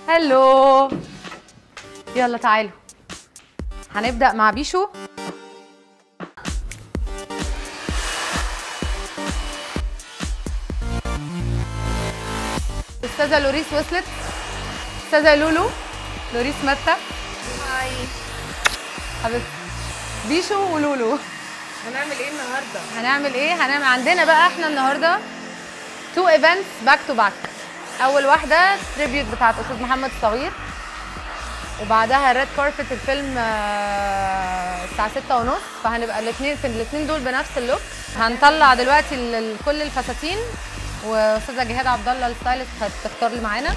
هلو يلا تعالوا هنبدأ مع بيشو استاذة لوريس وصلت استاذة لولو لوريس متى هاي حبيبتي بيشو ولولو هنعمل ايه النهارده؟ هنعمل ايه هنعمل عندنا بقى احنا النهارده تو ايفنتس باك تو باك اول واحده تريبيوت بتاعت استاذ محمد الصغير وبعدها ريد كاربت الفيلم آه، الساعه 6 ونص فهنبقى الاثنين في الاثنين دول بنفس اللوك هنطلع دلوقتي ال- ال- كل الفساتين واستاذه جهاد عبد الله الستايلست هتختار لي معانا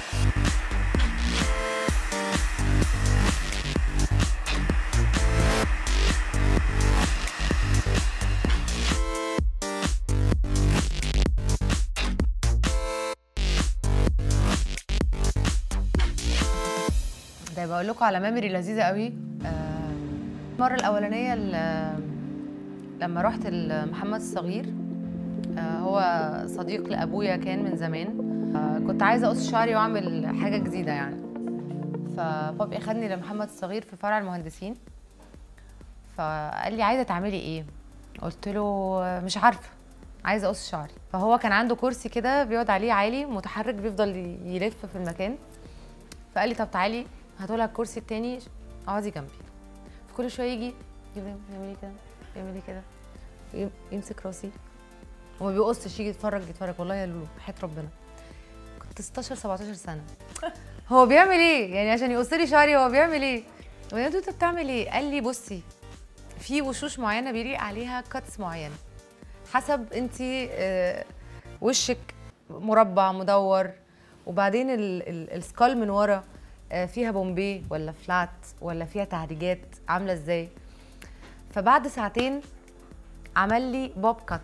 ده بقول لكم على ميموري لذيذه قوي آه، المره الاولانيه ال- لما رحت لمحمد الصغير آه، هو صديق لابويا كان من زمان آه، كنت عايزه اقص شعري واعمل حاجه جديده يعني فبابي اخدني لمحمد الصغير في فرع المهندسين فقال لي عايزه تعملي ايه قلت له مش عارفه عايزه اقص شعري فهو كان عنده كرسي كده بيقعد عليه عالي متحرك بيفضل يلف في المكان فقال لي طب تعالي هاتوا لها الكرسي التاني اقعدي جنبي فكل شويه يجي يعمل لي كده يعمل لي كده يم- يمسك راسي وما بيقصش يجي يتفرج يتفرج والله يا لولو حياه ربنا كنت 16 17 سنه هو بيعمل ايه يعني عشان يقص لي شعري هو بيعمل ايه وقلت له انت بتعمل ايه قال لي بصي في وشوش معينه بيليق عليها كاتس معينه حسب انت وشك مربع مدور وبعدين ال- ال- السكال من ورا آه، فيها بومبي ولا فلات ولا فيها تهريجات عامله ازاي فبعد ساعتين عمل لي بوب كات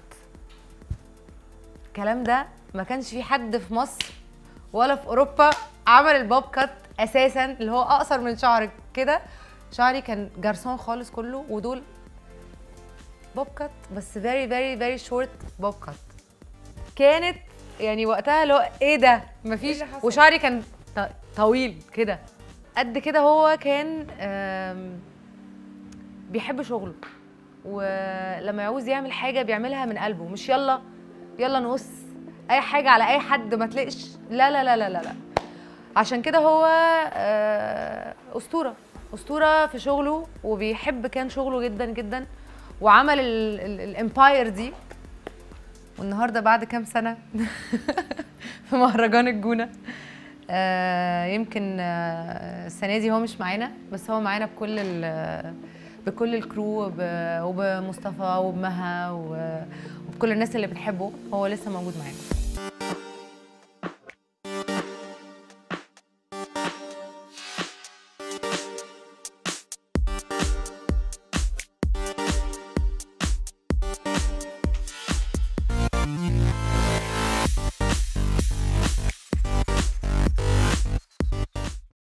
الكلام ده ما كانش في حد في مصر ولا في اوروبا عمل البوب كات اساسا اللي هو اقصر من شعرك كده شعري كان جرسون خالص كله ودول بوب كات بس فيري فيري فيري شورت بوب كات كانت يعني وقتها اللي هو ايه ده مفيش اللي حصل؟ وشعري كان ط- طويل كده قد كده هو كان آم، بيحب شغله ولما يعوز يعمل حاجه بيعملها من قلبه مش يلا يلا نقص اي حاجه على اي حد ما تلاقش لا لا لا لا لا, لا. عشان كده هو آه، اسطوره اسطوره في شغله وبيحب كان شغله جدا جدا وعمل الامباير دي والنهارده بعد كام سنه في مهرجان الجونه آه، يمكن آه، السنه دي هو مش معانا بس هو معانا بكل ال- بكل الكرو وب- وبمصطفى وبمها و- وبكل الناس اللي بتحبه هو لسه موجود معانا